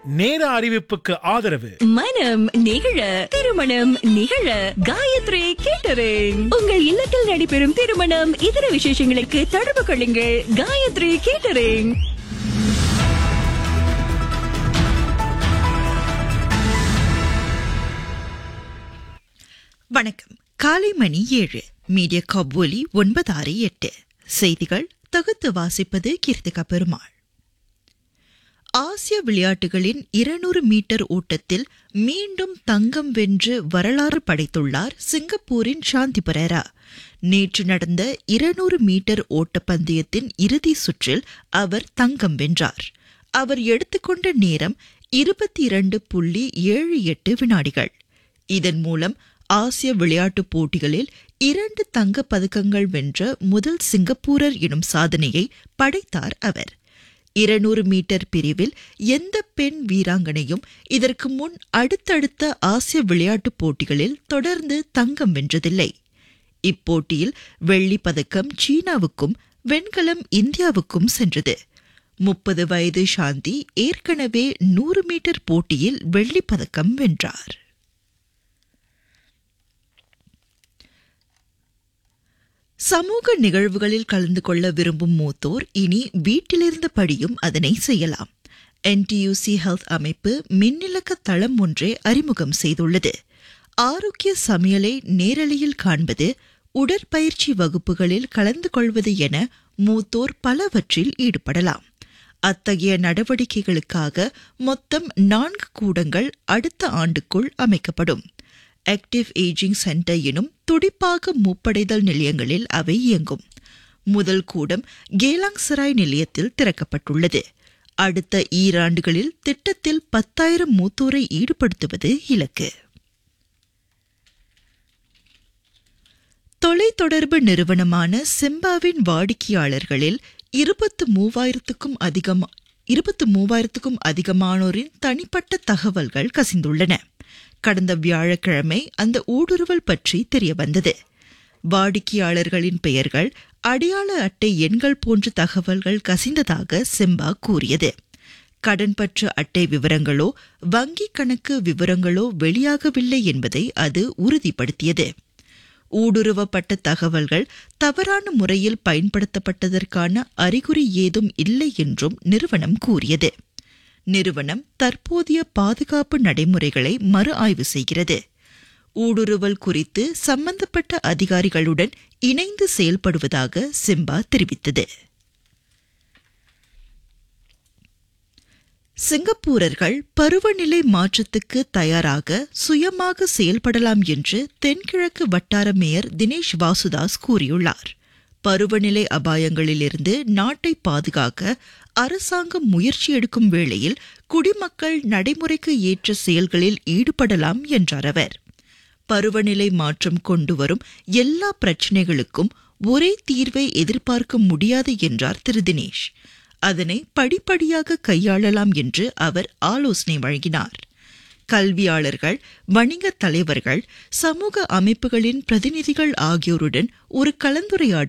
நேர அறிவிப்புக்கு ஆதரவு மனம் நிகழ திருமணம் நிகழ காயத்ரி கேட்டரிங் உங்கள் இல்லத்தில் நடைபெறும் திருமணம் இதர விசேஷங்களுக்கு தொடர்பு கொள்ளுங்கள் காயத்ரி கேட்டரிங் வணக்கம் காலை மணி ஏழு மீடியா காப் ஒலி ஒன்பது ஆறு எட்டு செய்திகள் தொகுத்து வாசிப்பது கீர்த்திகா பெருமாள் ஆசிய விளையாட்டுகளின் இருநூறு மீட்டர் ஓட்டத்தில் மீண்டும் தங்கம் வென்று வரலாறு படைத்துள்ளார் சிங்கப்பூரின் சாந்தி பரேரா நேற்று நடந்த இருநூறு மீட்டர் ஓட்டப்பந்தயத்தின் இறுதி சுற்றில் அவர் தங்கம் வென்றார் அவர் எடுத்துக்கொண்ட நேரம் இருபத்தி இரண்டு புள்ளி ஏழு எட்டு வினாடிகள் இதன் மூலம் ஆசிய விளையாட்டுப் போட்டிகளில் இரண்டு தங்கப் பதக்கங்கள் வென்ற முதல் சிங்கப்பூரர் எனும் சாதனையை படைத்தார் அவர் இருநூறு மீட்டர் பிரிவில் எந்த பெண் வீராங்கனையும் இதற்கு முன் அடுத்தடுத்த ஆசிய விளையாட்டுப் போட்டிகளில் தொடர்ந்து தங்கம் வென்றதில்லை இப்போட்டியில் வெள்ளிப் பதக்கம் சீனாவுக்கும் வெண்கலம் இந்தியாவுக்கும் சென்றது முப்பது வயது சாந்தி ஏற்கனவே நூறு மீட்டர் போட்டியில் வெள்ளிப் பதக்கம் வென்றார் சமூக நிகழ்வுகளில் கலந்து கொள்ள விரும்பும் மூத்தோர் இனி வீட்டிலிருந்தபடியும் அதனை செய்யலாம் என்டியூசி ஹெல்த் அமைப்பு மின்னிலக்க தளம் ஒன்றை அறிமுகம் செய்துள்ளது ஆரோக்கிய சமையலை நேரலையில் காண்பது உடற்பயிற்சி வகுப்புகளில் கலந்து கொள்வது என மூத்தோர் பலவற்றில் ஈடுபடலாம் அத்தகைய நடவடிக்கைகளுக்காக மொத்தம் நான்கு கூடங்கள் அடுத்த ஆண்டுக்குள் அமைக்கப்படும் ஆக்டிவ் ஏஜிங் சென்டர் எனும் துடிப்பாக மூப்படைதல் நிலையங்களில் அவை இயங்கும் முதல் கூடம் கேலாங் சராய் நிலையத்தில் திறக்கப்பட்டுள்ளது அடுத்த ஈராண்டுகளில் திட்டத்தில் பத்தாயிரம் மூத்தோரை ஈடுபடுத்துவது இலக்கு தொலைத்தொடர்பு நிறுவனமான சிம்பாவின் வாடிக்கையாளர்களில் இருபத்து மூவாயிரத்துக்கும் அதிகம் இருபத்து மூவாயிரத்துக்கும் அதிகமானோரின் தனிப்பட்ட தகவல்கள் கசிந்துள்ளன கடந்த வியாழக்கிழமை அந்த ஊடுருவல் பற்றி தெரிய வந்தது வாடிக்கையாளர்களின் பெயர்கள் அடையாள அட்டை எண்கள் போன்ற தகவல்கள் கசிந்ததாக சிம்பா கூறியது கடன்பற்று அட்டை விவரங்களோ வங்கி கணக்கு விவரங்களோ வெளியாகவில்லை என்பதை அது உறுதிப்படுத்தியது ஊடுருவப்பட்ட தகவல்கள் தவறான முறையில் பயன்படுத்தப்பட்டதற்கான அறிகுறி ஏதும் இல்லை என்றும் நிறுவனம் கூறியது நிறுவனம் தற்போதைய பாதுகாப்பு நடைமுறைகளை மறு ஆய்வு செய்கிறது ஊடுருவல் குறித்து சம்பந்தப்பட்ட அதிகாரிகளுடன் இணைந்து செயல்படுவதாக சிம்பா தெரிவித்தது சிங்கப்பூரர்கள் பருவநிலை மாற்றத்துக்கு தயாராக சுயமாக செயல்படலாம் என்று தென்கிழக்கு வட்டார மேயர் தினேஷ் வாசுதாஸ் கூறியுள்ளார் பருவநிலை அபாயங்களிலிருந்து நாட்டை பாதுகாக்க அரசாங்கம் முயற்சி எடுக்கும் வேளையில் குடிமக்கள் நடைமுறைக்கு ஏற்ற செயல்களில் ஈடுபடலாம் என்றார் அவர் பருவநிலை மாற்றம் கொண்டு வரும் எல்லா பிரச்சினைகளுக்கும் ஒரே தீர்வை எதிர்பார்க்க முடியாது என்றார் திரு தினேஷ் அதனை படிப்படியாக கையாளலாம் என்று அவர் ஆலோசனை வழங்கினார் கல்வியாளர்கள் வணிக தலைவர்கள் சமூக அமைப்புகளின் பிரதிநிதிகள் ஆகியோருடன் ஒரு கலந்துரையாடல்